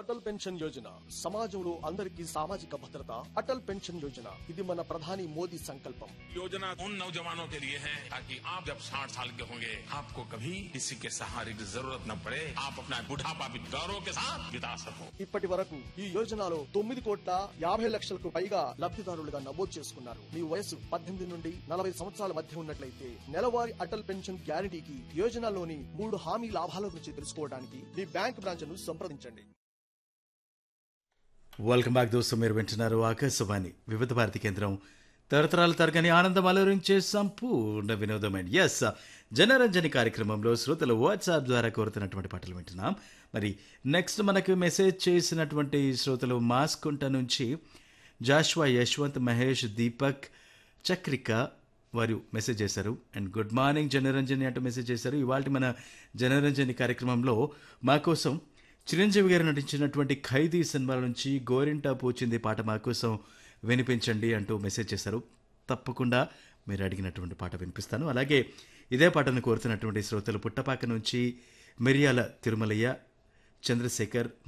Atal pension Yojana సమాజంలో అందరికీ సామాజిక భద్రత అటల్ పెన్షన్ యోజన ఇది మన ప్రధాని మోదీ సంకల్పం योजना उन नौजवानों के लिए है ताकि आप जब साठ साल के होंगे आपको कभी किसी के सहारे की जरूरत न पड़े आप अपना बुढ़ापा भी गौरव के साथ बिता सको ఇప్పటి వరకు ఈ యోజనలో తొమ్మిది కోట్ల యాభై లక్షలకు పైగా లబ్ధిదారులుగా నమోదు చేసుకున్నారు మీ వయసు పద్దెనిమిది నుండి నలభై సంవత్సరాల మధ్య ఉన్నట్లయితే నెలవారీ అటల్ పెన్షన్ గ్యారంటీకి యోజనలోని మూడు హామీ లాభాల గురించి తెలుసుకోవడానికి మీ బ్యాంక్ బ్రాంచ్ ను సంప్రదించండి వెల్కమ్ బ్యాక్ దోస్తు మీరు వింటున్నారు ఆకాశవాణి వివిధ భారతి కేంద్రం తరతరాలు తరగని ఆనందం అలరించే సంపూర్ణ వినోదమైన ఎస్ జనరంజని కార్యక్రమంలో శ్రోతలు వాట్సాప్ ద్వారా కోరుతున్నటువంటి పాటలు వింటున్నాం మరి నెక్స్ట్ మనకు మెసేజ్ చేసినటువంటి శ్రోతలు మాస్కుంట నుంచి జాష్వా యశ్వంత్ మహేష్ దీపక్ చక్రిక వారు మెసేజ్ చేశారు అండ్ గుడ్ మార్నింగ్ జనరంజని అంటూ మెసేజ్ చేశారు ఇవాళ మన జనరంజని కార్యక్రమంలో మా కోసం చిరంజీవి గారు నటించినటువంటి ఖైదీ సినిమాల నుంచి గోరింటా పూచింది పాట మా కోసం వినిపించండి అంటూ మెసేజ్ చేశారు తప్పకుండా మీరు అడిగినటువంటి పాట వినిపిస్తాను అలాగే ఇదే పాటను కోరుతున్నటువంటి శ్రోతలు పుట్టపాక నుంచి మిరియాల తిరుమలయ్య చంద్రశేఖర్